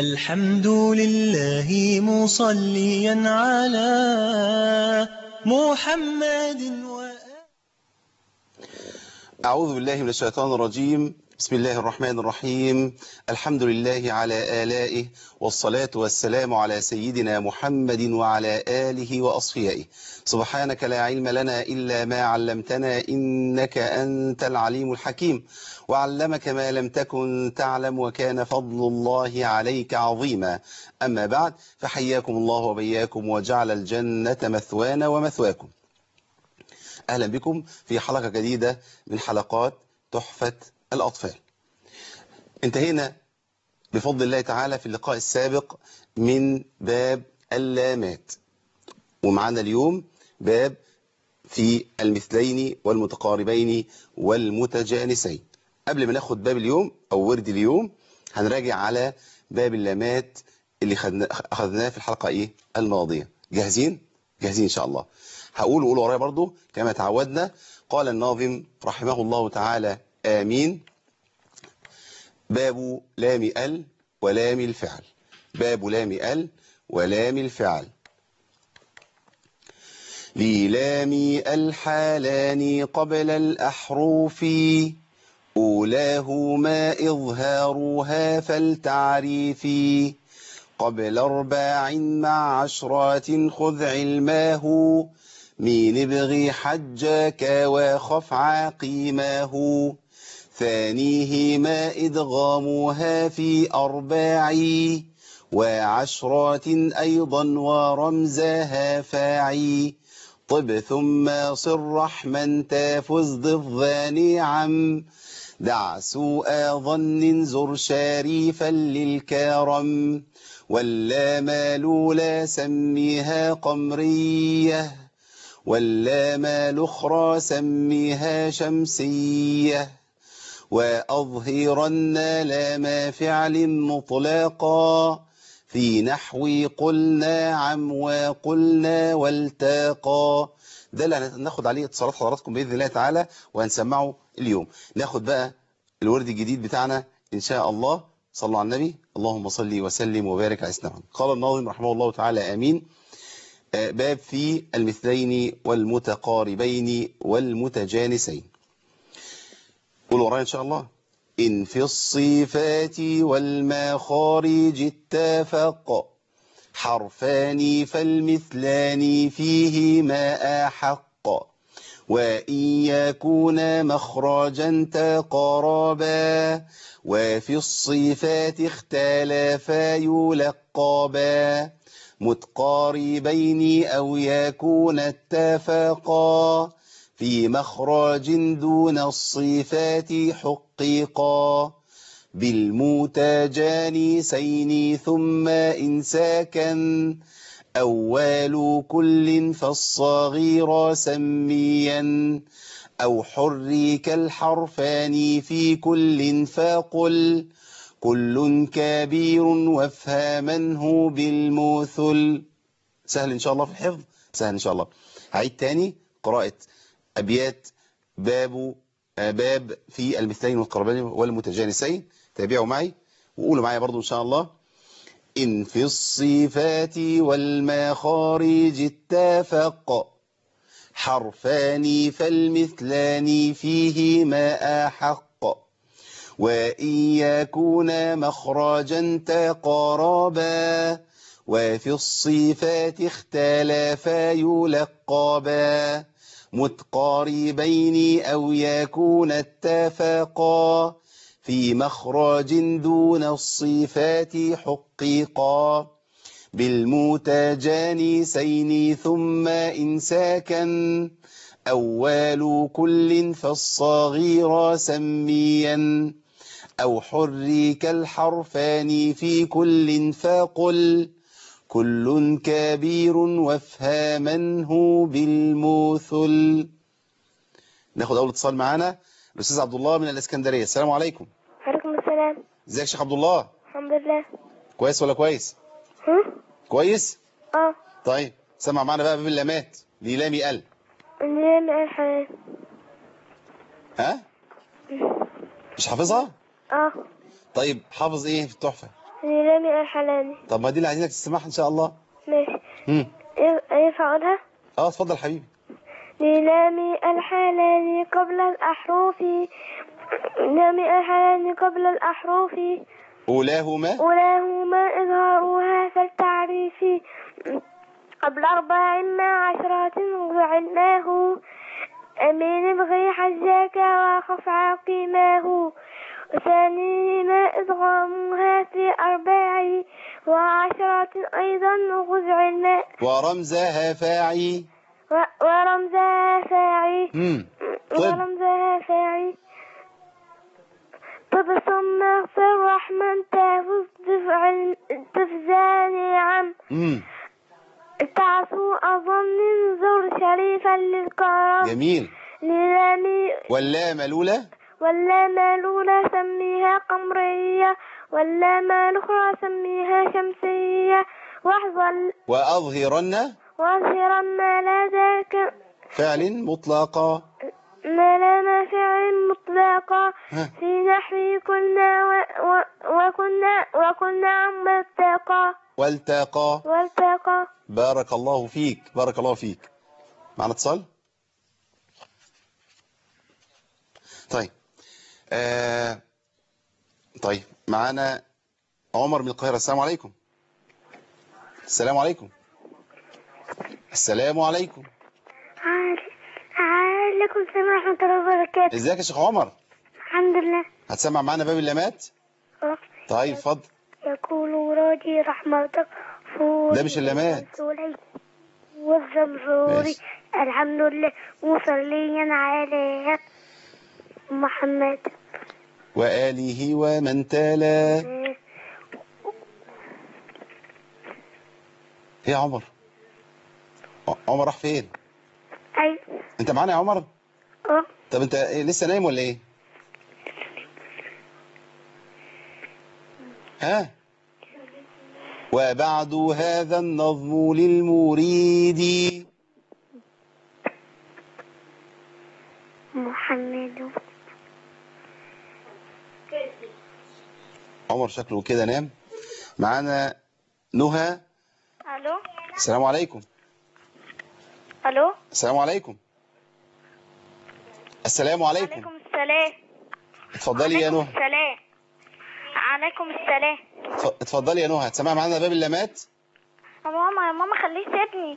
الحمد لله مصليا على محمد و أعوذ بالله من الشيطان الرجيم بسم الله الرحمن الرحيم الحمد لله على آلائه والصلاة والسلام على سيدنا محمد وعلى آله وأصفيائه سبحانك لا علم لنا إلا ما علمتنا إنك أنت العليم الحكيم وعلمك ما لم تكن تعلم وكان فضل الله عليك عظيما أما بعد فحياكم الله وبياكم وجعل الجنة مثوانا ومثواكم أهلا بكم في حلقة جديدة من حلقات تحفة الأطفال انتهينا بفضل الله تعالى في اللقاء السابق من باب اللامات ومعنا اليوم باب في المثلين والمتقاربين والمتجانسين قبل ما ناخد باب اليوم أو ورد اليوم هنراجع على باب اللامات اللي أخذناه في الحلقة إيه الماضية جاهزين؟ جاهزين إن شاء الله هقول وقول ورايا برضو كما تعودنا قال الناظم رحمه الله تعالى آمين باب لام ال ولام الفعل باب لام ال ولام الفعل للام الحالان قبل الأحروف أولاهما إظهارها فالتعريف قبل أرباع مع عشرات خذ علماه مين ابغي حجاك وخف عقيماه ثانيهما إدغامها في أرباع وعشرات أيضا ورمزها فاعي طب ثم صر رحما تافز ضفذان عم دع سوء ظن زر شريفا للكرم ولا مالولا سميها قمريه ولا مال أخرى سميها شمسية وأظهرن لام فعل مطلقا في نحو قلنا عم وقلنا والتاقا ده اللي هناخد عليه اتصالات حضراتكم بإذن الله تعالى وهنسمعه اليوم ناخد بقى الورد الجديد بتاعنا إن شاء الله صلوا على النبي اللهم صل وسلم وبارك على سيدنا قال الناظم رحمه الله تعالى آمين باب في المثلين والمتقاربين والمتجانسين قولوا ورايا إن شاء الله إن في الصفات والمخارج اتفق حرفان فالمثلان فيهما أحق وإن يكون مخرجا تقاربا وفي الصفات اختلفا يلقبا متقاربين أو يكون اتفقا في مخرج دون الصفات حقيقا بالمتجانسين ثم إنساكا أول كل فالصغير سميا أو حرك الحرفان في كل فقل كل كبير وافهمنه بالمثل سهل إن شاء الله في الحفظ سهل إن شاء الله هعيد تاني قراءة أبيات باب باب في المثلين والقربين والمتجانسين تابعوا معي وقولوا معي برضو إن شاء الله إن في الصفات والمخارج اتفق حرفان فالمثلان فيهما أحق وإن يكون مخرجا تقاربا وفي الصفات اختلفا يلقبا متقاربين أو يكون اتفقا في مخرج دون الصفات حقيقا بالمتجانسين ثم إنساكا أول كل فالصغير سميا أو حرك الحرفان في كل فقل كل كبير وافهمنه بالمثل ناخد أول اتصال معانا الأستاذ عبد الله من الإسكندرية السلام عليكم عليكم السلام ازيك يا شيخ عبد الله الحمد لله كويس ولا كويس ها كويس اه طيب سمع معانا بقى باب اللامات ليلامي ال اللي الحياة ها مش حافظها اه طيب حافظ ايه في التحفة ليلامي الحلالي طب ما دي اللي عايزينك تسمعها ان شاء الله ماشي امم ينفع- ينفع أقولها اه اتفضل حبيبي ليلامي الحلال قبل الأحرف ليلامي الحلال قبل الأحرف اولاهما أولاهما إظهارها فالتعريف قبل أربع مع عشرات جعلناه أمين ابغي حجاك وخف عقيماه وثانيهما إدغامها في أرباع وعشرات أيضا وخذ علما ورمزها فاعي و- ورمزها فاعي امم طب ورمزها فاعي تبصم اغفر رحمن تفز تفعل تفزاني عم امم تعصو أظن زر شريفا للكرم جميل للامي واللام الاولى ولا مالولة سميها قمرية ولا مال أخرى سميها شمسية واحذر واظهرن واظهرا ما لا ذاك فعل مطلقا ما لا نافع مطلقا ها. في نحو كنا و... و... وكنا وكنا عما التقى والتقى والتقى بارك الله فيك بارك الله فيك معنا اتصال طيب آه طيب معانا عمر من القاهرة السلام عليكم السلام عليكم السلام عليكم عليكم السلام ورحمة الله وبركاته ازيك يا شيخ عمر الحمد لله هتسمع معانا باب اللامات طيب اتفضل يقول راجي رحمتك فور ده مش اللامات. والسولي والزمزوري ماشي. الحمد لله مصليا على محمد وآله ومن تلا ايه يا عمر ع- عمر راح فين أي انت معانا يا عمر أه طب انت إيه لسه نايم ولا ايه ها وبعد هذا النظم للمريد محمد عمر شكله كده نام معانا نهى ألو السلام عليكم ألو السلام عليكم السلام عليكم عليكم السلام اتفضلي يا نهى السلام عليكم السلام اتف- اتفضلي يا نهى هتسمعي معانا باب اللامات يا ماما يا ماما خليه يسيبني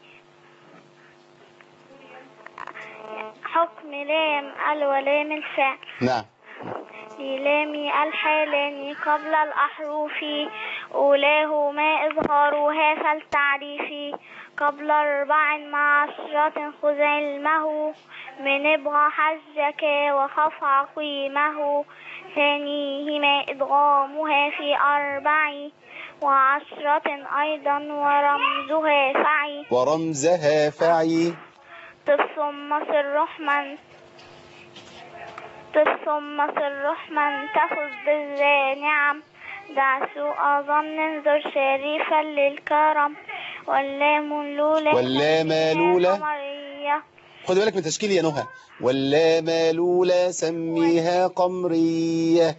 حكم لام ال ولام الفعل نعم للام الحالان قبل الأحرف أولاهما إظهارها فالتعريف قبل أربع مع عشرة خذ علمه من ابغى حجك وخف عقيمه ثانيهما إدغامها في أربع وعشرة أيضا ورمزها فعي ورمزها فعي تصم مصر الرحمن تصم مصر الرحمن تفز بالذا نعم دع سوء ظن ذر شريفا للكرم واللام لولا واللام لولا. قمرية خدي بالك من تشكيل يا نهى واللام لولا سميها قمرية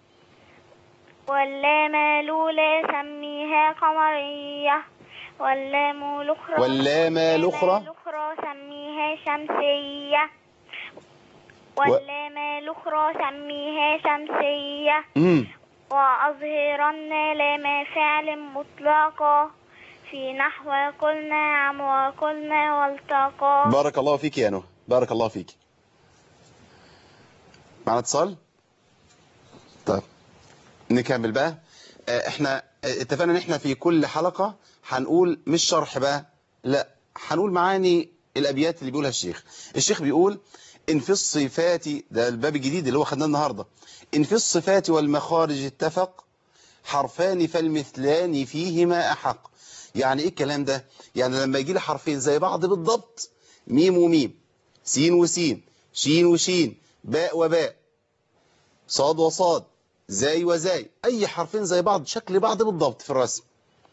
واللام لولا سميها قمرية واللام الأخرى واللام الأخرى الأخرى سميها شمسية واللام الأخرى سميها شمسية امم وأظهرن لام فعل مطلقا في نحو قلنا عم وقلنا والتقى بارك الله فيك يا نهى بارك الله فيك معنا اتصال طيب نكمل بقى آه، احنا آه، اتفقنا ان احنا في كل حلقة هنقول مش شرح بقى لا هنقول معاني الابيات اللي بيقولها الشيخ الشيخ بيقول ان في الصفات ده الباب الجديد اللي هو خدناه النهارده ان في الصفات والمخارج اتفق حرفان فالمثلان فيهما احق يعني ايه الكلام ده يعني لما يجي لي حرفين زي بعض بالضبط ميم وميم سين وسين شين وشين باء وباء صاد وصاد زاي وزاي اي حرفين زي بعض شكل بعض بالضبط في الرسم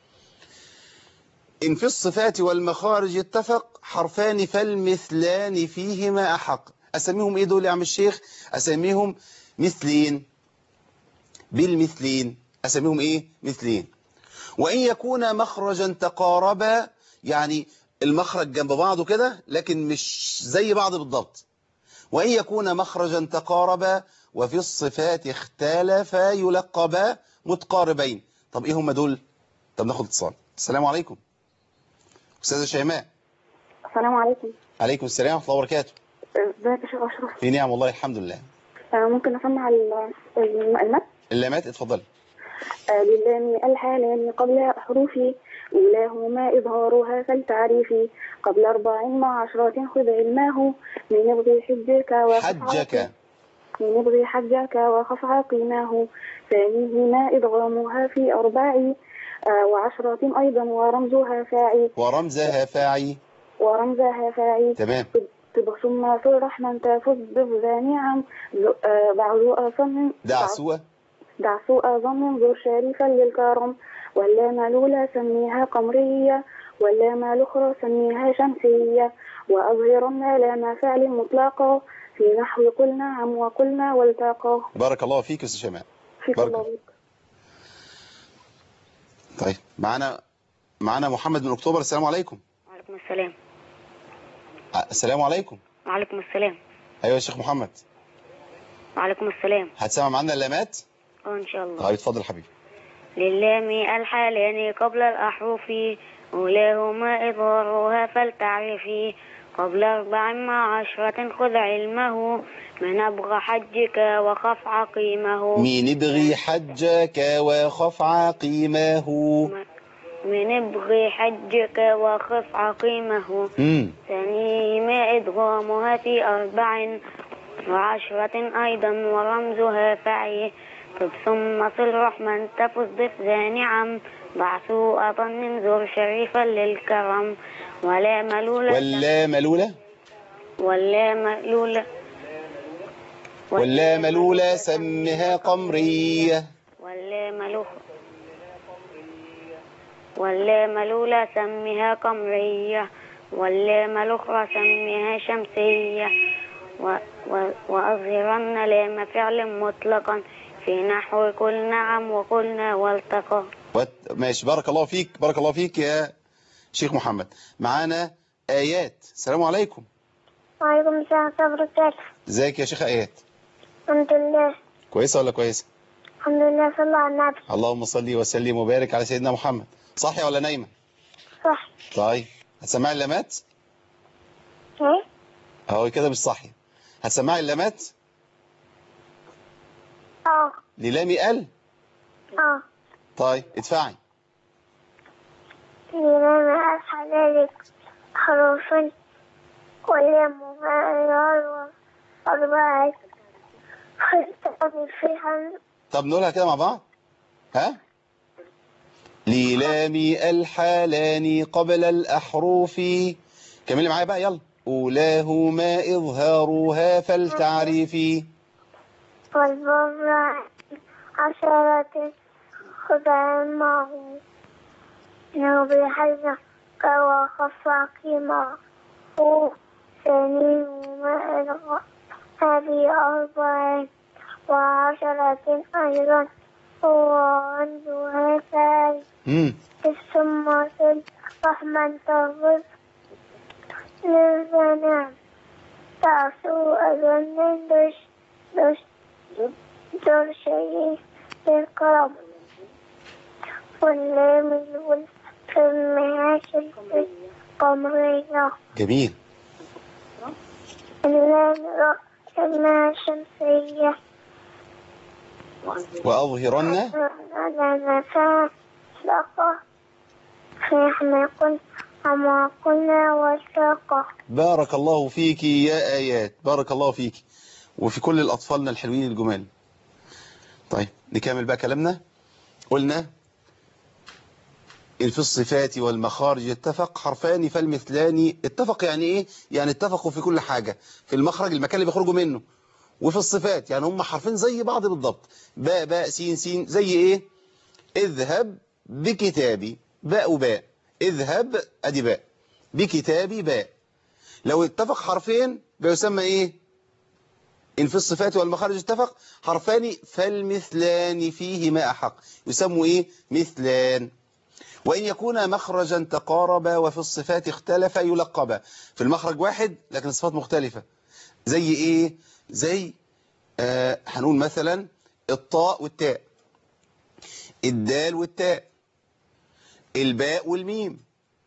إن في الصفات والمخارج اتفق حرفان فالمثلان فيهما أحق أسميهم إيه دول يا عم الشيخ أسميهم مثلين بالمثلين أسميهم إيه مثلين وإن يكون مخرجا تقاربا يعني المخرج جنب بعضه كده لكن مش زي بعض بالضبط وإن يكون مخرجا تقاربا وفي الصفات اختلفا يلقبا متقاربين طب إيه هم دول طب ناخد اتصال السلام عليكم أستاذة شيماء السلام عليكم عليكم السلام ورحمة الله وبركاته ازيك يا شيخ اشرف في نعم والله الحمد لله آه، ممكن اسمع ال- الم- المد اللامات اتفضل آه، للام الحالان قبل حروفي أولاهما إظهارها فالتعريف قبل أربع مع عشرات خذ علماه من ابغي حجك وخف حجك عاقي- من ابغي حجك وخف عقيماه ثانيهما إدغامها في أربع آه، وعشرة أيضا ورمزها فاعي ورمزها فاعي ورمزها فاعي تمام تبغ ثم في الرحمن تفز بذا نعم ز- آه، بعض أصم دع سوء دع سوء ظن زر شريفا للكرم واللام الأولى سميها قمرية واللام الأخرى سميها شمسية وأظهرن لام فعل مطلقا في نحو قل نعم وقلنا والتقى بارك الله فيك يا أستاذ شيماء في بارك كل الله. طيب معانا معانا محمد من أكتوبر السلام عليكم وعليكم السلام ع- السلام عليكم وعليكم السلام أيوة يا شيخ محمد وعليكم السلام هتسمع معانا اللامات اه ان شاء الله طيب اتفضل حبيبي للام الحالان قبل الأحرف أولاهما إظهارها فلتعرفي قبل أربع مع عشرة خذ علمه من أبغى حجك وخف عقيمه مين ابغي حجك وخف عقيمه من ابغي حجك وخف عقيمه مم. ثانيهما إدغامها في أربع وعشرة أيضا ورمزها فعي طب ثم صل رحمن تفز ضف ذا نعم ضع سوء ظن زر شريفا للكرم ولا ملولة ولا ملولة ولا ملولة ولا ملولة سمها قمرية ولا ملوخ ولا ملولة سمها قمرية ولا الأخرى سميها شمسية و و وأظهرن لام فعل مطلقا في نحو قل نعم وقلنا والتقى وت... ماشي بارك الله فيك بارك الله فيك يا شيخ محمد معانا آيات السلام عليكم وعليكم السلام ورحمة الله وبركاته ازيك يا شيخ آيات الحمد لله كويسة ولا كويسة الحمد لله صلى الله على النبي اللهم صل وسلم وبارك على سيدنا محمد صاحية ولا نايمة صح طيب هتسمعي اللامات ايه اهو كده مش صاحية هتسمعي اللامات اه للامي ال اه طيب ادفعي لمن الحلال حروف واليم واليار وأربعة خلطة فيها طب نقولها كده مع بعض ها للامي الحالان قبل الأحروف كملي معايا بقى يلا أولاهما إظهارها فلتعرفي والبر عشرة خذ معه نوبي حزة وخف قيمة ثاني وما هذه أربع وعشرة أيضا هو عنده ثاني مم. ثم صل رحمن تغفر للزنا تعصوا أظن دش دش دور شيء بالقرب واللام الأول في المعاش القمرية جميل اللام الرأس الشمسية وأظهرن على نفاق لقى في حماق وما قلنا والشاقة بارك الله فيك يا آيات بارك الله فيك وفي كل الأطفالنا الحلوين الجمال طيب نكمل بقى كلامنا قلنا إن في الصفات والمخارج اتفق حرفان فالمثلان اتفق يعني إيه؟ يعني اتفقوا في كل حاجة في المخرج المكان اللي بيخرجوا منه وفي الصفات يعني هم حرفين زي بعض بالضبط باء باء سين سين زي إيه؟ اذهب بكتابي باء وباء اذهب أدي باء بكتابي باء لو اتفق حرفين بيسمى ايه إن في الصفات والمخارج اتفق حرفان فالمثلان فيهما أحق يسموا إيه مثلان وإن يكون مخرجا تقاربا وفي الصفات اختلفا يلقبا في المخرج واحد لكن الصفات مختلفة زي إيه زي آه هنقول مثلا الطاء والتاء الدال والتاء الباء والميم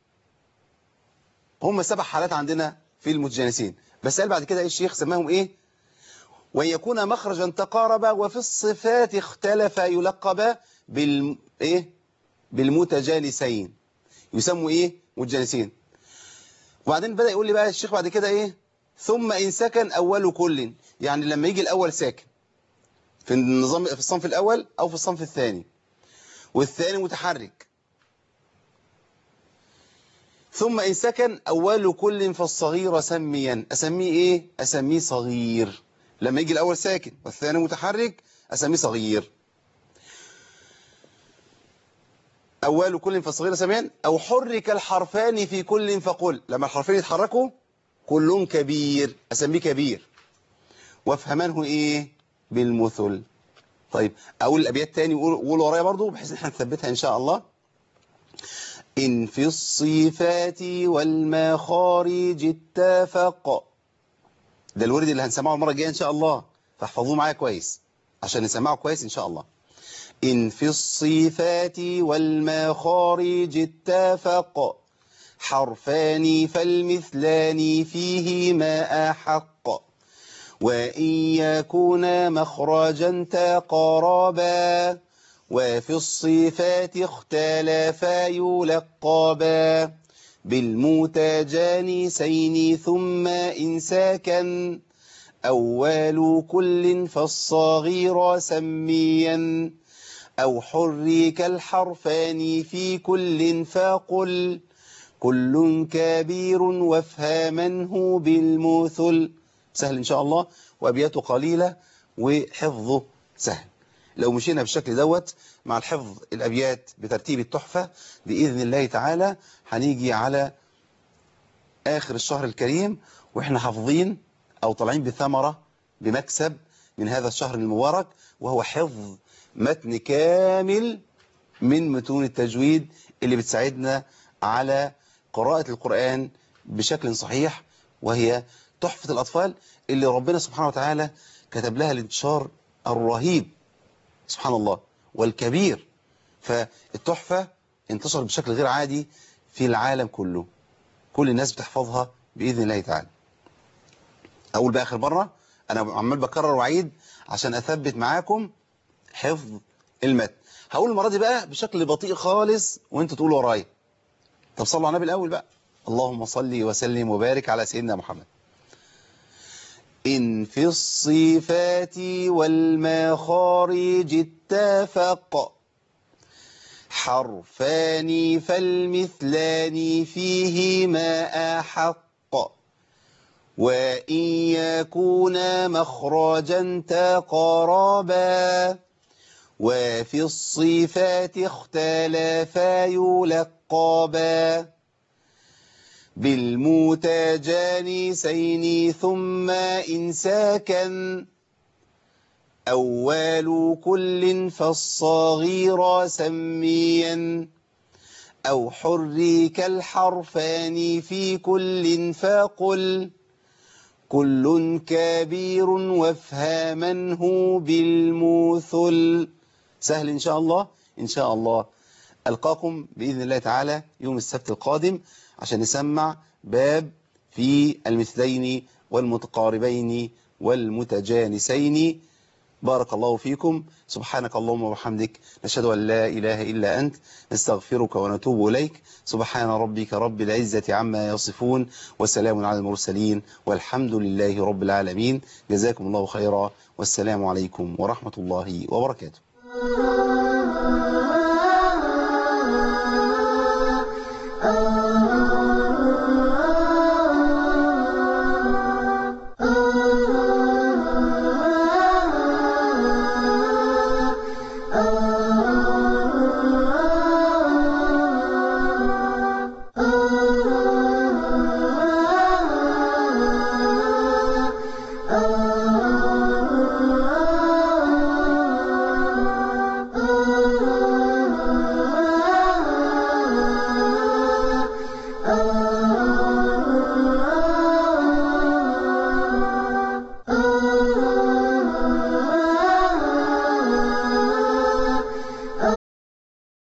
هم سبع حالات عندنا في المتجانسين بس قال بعد كده ايه الشيخ سماهم ايه وان يكون مخرجا تقاربا وفي الصفات اختلفا يلقبا بال ايه بالمتجانسين يسموا ايه متجانسين وبعدين بدأ يقول لي بقى الشيخ بعد كده ايه ثم ان سكن اول كل يعني لما يجي الاول ساكن في النظام في الصنف الاول او في الصنف الثاني والثاني متحرك ثم إن سكن أول كل فالصغير سميا أسميه إيه؟ أسميه صغير لما يجي الأول ساكن والثاني متحرك أسميه صغير أول كل فالصغير سميا أو حرك الحرفان في كل فقل لما الحرفين يتحركوا كلهم كبير أسميه كبير وافهمانه إيه؟ بالمثل طيب أقول الأبيات تاني وقول ورايا برضو بحيث إن احنا نثبتها إن شاء الله إن في الصفات والمخارج اتفق ده الورد اللي هنسمعه المرة الجاية إن شاء الله فاحفظوه معايا كويس عشان نسمعه كويس إن شاء الله إن في الصفات والمخارج اتفق حرفان فالمثلان فيهما أحق وإن يكون مخرجا تقربا وفي الصفات اختلفا يلقبا بالمتجانسين ثم إن ساكن أول كل فالصغير سميا أو حرك الحرفان في كل فقل كل كبير وافهمنه بالمثل سهل إن شاء الله وأبياته قليلة وحفظه سهل لو مشينا بالشكل دوت مع الحفظ الأبيات بترتيب التحفة بإذن الله تعالى هنيجي على آخر الشهر الكريم وإحنا حافظين أو طالعين بثمرة بمكسب من هذا الشهر المبارك وهو حفظ متن كامل من متون التجويد اللي بتساعدنا على قراءة القرآن بشكل صحيح وهي تحفة الأطفال اللي ربنا سبحانه وتعالى كتب لها الانتشار الرهيب سبحان الله والكبير فالتحفة انتشرت بشكل غير عادي في العالم كله كل الناس بتحفظها بإذن الله تعالى أقول بآخر مرة أنا عمال بكرر وعيد عشان أثبت معاكم حفظ المتن هقول المرة دي بقى بشكل بطيء خالص وانتوا تقولوا ورايا طب صلوا على النبي الأول بقى اللهم صل وسلم وبارك على سيدنا محمد إن في الصفات والمخارج اتفق حرفان فالمثلان فيهما أحق وإن يكون مخرجا تقربا وفي الصفات اختلفا يلقبا بالمتجانسين ثم إن ساكن أول كل فالصغير سميا أو حرك الحرفان في كل فقل كل كبير وافهمنه بالمثل سهل إن شاء الله إن شاء الله ألقاكم بإذن الله تعالى يوم السبت القادم عشان نسمع باب في المثلين والمتقاربين والمتجانسين بارك الله فيكم سبحانك اللهم وبحمدك نشهد أن لا إله إلا أنت نستغفرك ونتوب إليك سبحان ربك رب العزة عما يصفون وسلام على المرسلين والحمد لله رب العالمين جزاكم الله خيرا والسلام عليكم ورحمة الله وبركاته